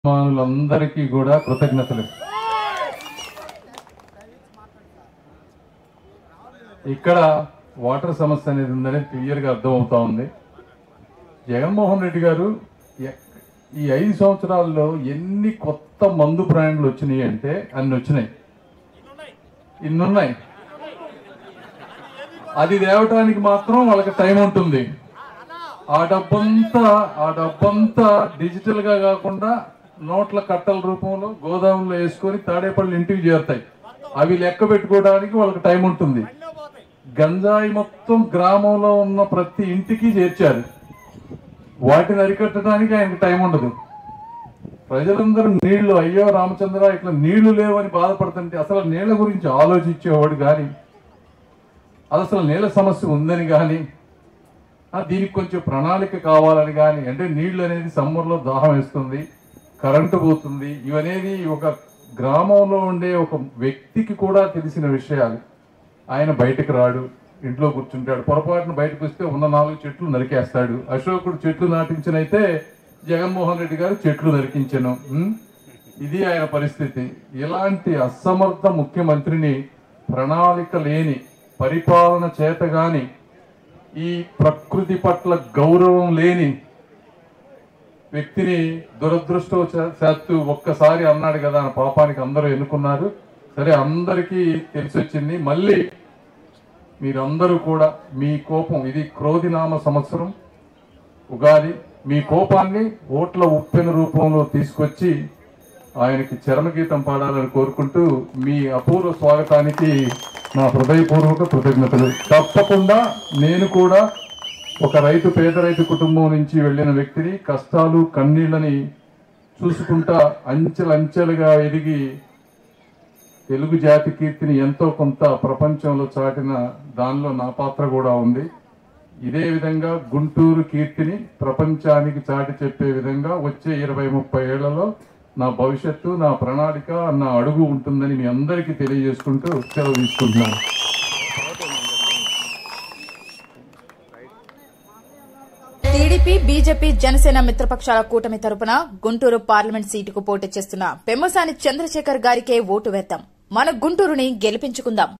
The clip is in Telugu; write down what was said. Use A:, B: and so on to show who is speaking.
A: అభిమానులందరికీ కూడా కృతజ్ఞతలు ఇక్కడ వాటర్ సమస్య అనేది ఉందని క్లియర్ గా అర్థం అవుతా ఉంది జగన్మోహన్ రెడ్డి గారు ఎ- ఈ ఐదు సంవత్సరాల్లో ఎన్ని కొత్త మందు బ్రాండ్లు వచ్చినాయి అంటే అన్ని వచ్చినాయి ఇన్నున్నాయి అది తేవటానికి మాత్రం వాళ్ళకి టైం ఉంటుంది ఆ డబ్బంతా ఆ డబ్బంతా డిజిటల్ గా కాకుండా నోట్ల కట్టల రూపంలో గోదాములో వేసుకొని తాడేపల్లి ఇంటికి చేరుతాయి అవి లెక్క పెట్టుకోవడానికి వాళ్ళకి టైం ఉంటుంది గంజాయి మొత్తం గ్రామంలో ఉన్న ప్రతి ఇంటికి చేర్చారు వాటిని అరికట్టడానికి ఆయనకు టైం ఉండదు ప్రజలందరూ నీళ్లు అయ్యో రామచంద్ర ఇట్లా నీళ్లు లేవని బాధపడుతుంటే అసలు నీళ్ల గురించి ఆలోచించేవాడు కానీ అది అసలు నీళ్ళ సమస్య ఉందని కానీ ఆ, దీనికి కొంచెం ప్రణాళిక కావాలని కానీ అంటే నీళ్లు అనేది సమ్మర్లో దాహం వేస్తుంది కరెంటు పోతుంది ఇవనేది ఒక గ్రామంలో ఉండే ఒక వ్యక్తికి కూడా తెలిసిన విషయాలు ఆయన బయటకు రాడు ఇంట్లో కూర్చుంటాడు పొరపాటున బయటకు వస్తే ఉన్న నాలుగు చెట్లు నరికేస్తాడు అశోకుడు చెట్లు నాటించనైతే జగన్మోహన్ రెడ్డి గారు చెట్లు నరికించను ఉం? ఇది ఆయన పరిస్థితి ఇలాంటి అసమర్థ ముఖ్యమంత్రిని ప్రణాళిక లేని పరిపాలన చేతగాని ఈ ప్రకృతి పట్ల గౌరవం లేని వ్యక్తిని దురదృష్టవశాత్తు ఒక్కసారి అన్నాడు కదా ఆ పాపానికి అందరూ ఎన్నుకున్నారు సరే అందరికీ తెలిసి వచ్చింది మళ్ళీ మీరందరూ కూడా మీ కోపం ఇది క్రోధినామ సంవత్సరం ఉగాది మీ కోపాన్ని ఓట్ల ఉప్పెన రూపంలో తీసుకొచ్చి ఆయనకి చరమగీతం పాడాలని కోరుకుంటూ మీ అపూర్వ స్వాగతానికి నా హృదయపూర్వక కృతజ్ఞతలు తప్పకుండా నేను కూడా ఒక రైతు పేద రైతు కుటుంబం నుంచి వెళ్ళిన వ్యక్తిని కష్టాలు కన్నీళ్ళని చూసుకుంటా అంచెలంచెలుగా ఎదిగి తెలుగు జాతి కీర్తిని ఎంతో కొంత ప్రపంచంలో చాటిన దానిలో నా పాత్ర కూడా ఉంది ఇదే విధంగా గుంటూరు కీర్తిని ప్రపంచానికి చాటి చెప్పే విధంగా వచ్చే ఇరవై ముప్పై ఏళ్లలో నా భవిష్యత్తు నా ప్రణాళిక నా అడుగు ఉంటుందని మీ అందరికీ తెలియజేసుకుంటూ సెలవు తీసుకుంటున్నాను
B: టీడీపీ బీజేపీ జనసేన మిత్రపక్షాల కూటమి తరపున గుంటూరు పార్లమెంట్ సీటుకు పోటీ చేస్తున్న పెమ్మసాని చంద్రశేఖర్ గారికే ఓటు వేద్దాం మన గుంటూరుని గెలిపించుకుందాం